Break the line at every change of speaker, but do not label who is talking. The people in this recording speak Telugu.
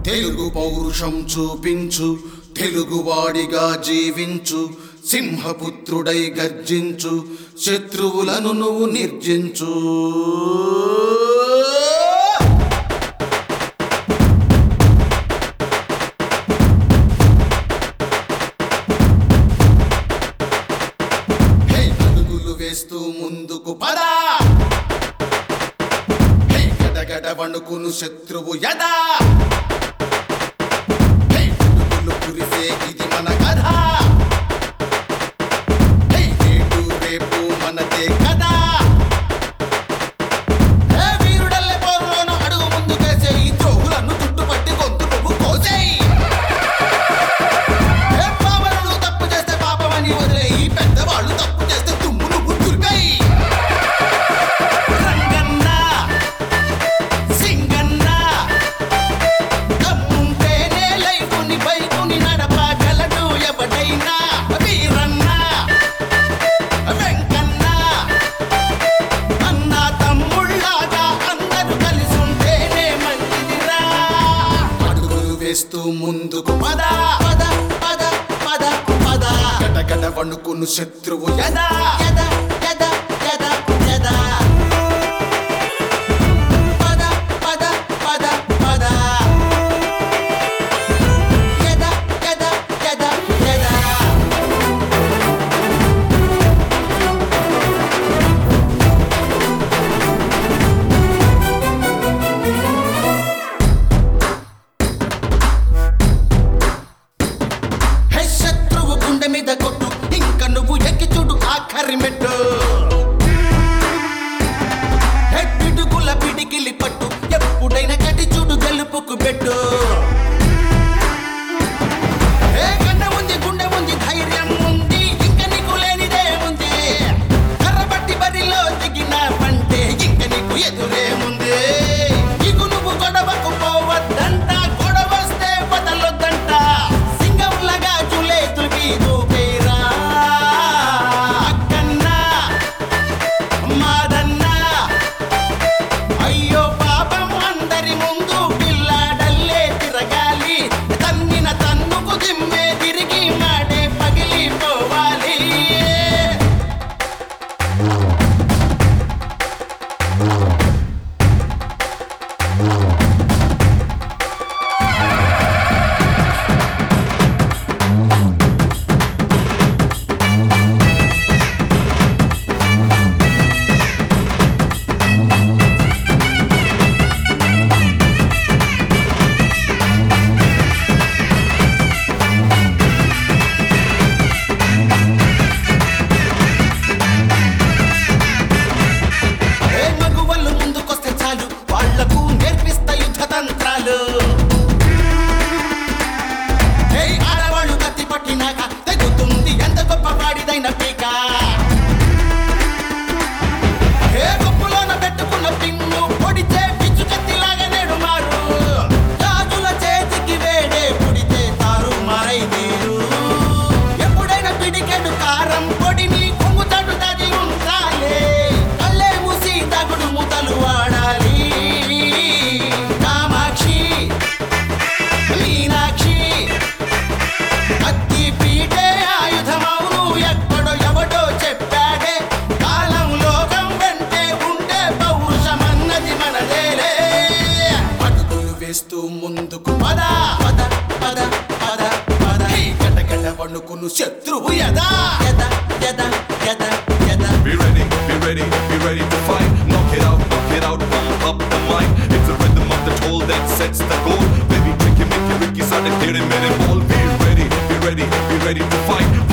తెలుగు పౌరుషం చూపించు తెలుగువాడిగా జీవించు సింహపుత్రుడై గర్జించు శత్రువులను నువ్వు నిర్జించు హే అడుగులు వేస్తూ ముందుకు పదా హే గడగడ వణుకును శత్రువు యదా హే అడుగులు కురిసే ఇది మన కథ హే నేడు రేపు మనదే కదా హే వీరుడల్లే పోరులోన అడుగు ముందుకేసే ఈ ద్రోహులను చుట్టుపట్టి గొంతు నువ్వు కోసేయ్ ఏ పామరులు తప్పు చేస్తే పాపమని వదిలే ఈ పెద్దవాళ్ళు తప్పు చేస్తే తుమ్ము నువ్వు దుర్గై రంగన్న సింగన్న దమ్ముంటేనే లైఫుని బైకుని నడపగలడు ఎవడైనా వీరన్న వెంకన్న అన్న తమ్ముళ్ళాగా అందరూ కలిసి ఉంటేనే మంచిదిరా అడుగులు వేస్తూ ముందుకు పద పద పద పద పద గడగడ వణుకును శత్రువు యదా యదా యదా యదా యదా పద పద పద పద యదా యదా యదా యదా హే శత్రువు గుండె మీద కొట్టు ఇంకా నువ్వు ఎక్కి చూడు ఆఖరి మెట్టు హే పిడుగుల పిడికిలి పట్టు ఎప్పుడైనా కటి చూడు గెలుపుకు పెట్టు హే కన్న ఉంది గుండె ఉంది ధైర్యం ఉంది ఇంకా నీకు లేనిదే ఉంది కర్రబట్టి బరిలో దిగిన పంటే ఇంక నీకు ఎదురేముంది ఇకు నువ్వు గొడవకు పోవద్దంట గొడవస్తే వదలొద్దంట సింగంలాగా చులేతులకి దూకేరా అక్కన్నా మాదన్నా అయ్యో పాపం అందరి ముందు పిల్లాడల్లే తిరగాలి తన్నిన తన్నుకు దిమ్మే తిరిగి మాడే పగిలిపోవాలి ఏ మగువలు ముందుకొస్తే చాలు వాళ్లకు నేర్పిస్తా యుద్ధ తంత్రాలు ఏ ఆడవాళ్ళు కత్తి పట్టినాక తెగుతుంది ఎంత గొప్ప వాడిదైన పీక ఏ గొప్పలోన పెట్టుకున్న పిన్ను పొడితే పిచ్చు కత్తిలాగా నేడు మారు రాజుల చేతికి వేడే పుడితే తారు మారై తీరు ఎప్పుడైనా పిడికెడు కారం పొడిని కొంగుతాడు తది ఉండాలి కళ్ళే మూసి తగుడు ముతలు వాడాలి కామాక్షి మీనాక్షి అత్తి పీటే ఆయుధమవును ఎక్కడో ఎవడో చెప్పాడే కాలం లోకం వెంటే ఉంటే పౌరుషమన్నది మనదేలే అడుగులు వేస్తూ ముందుకు పద పద పద పద పద ఈ గడగడ వణుకును శత్రువు యదా యదా యదా యదా యదా
Be ready, be ready, be ready to fight. Knock it out, knock it out, pump up the mic. It's the rhythm of the toll that sets the goal. Baby, tricky, make it Ricky, start to clear him in and ball. Be ready, be ready, be ready to fight.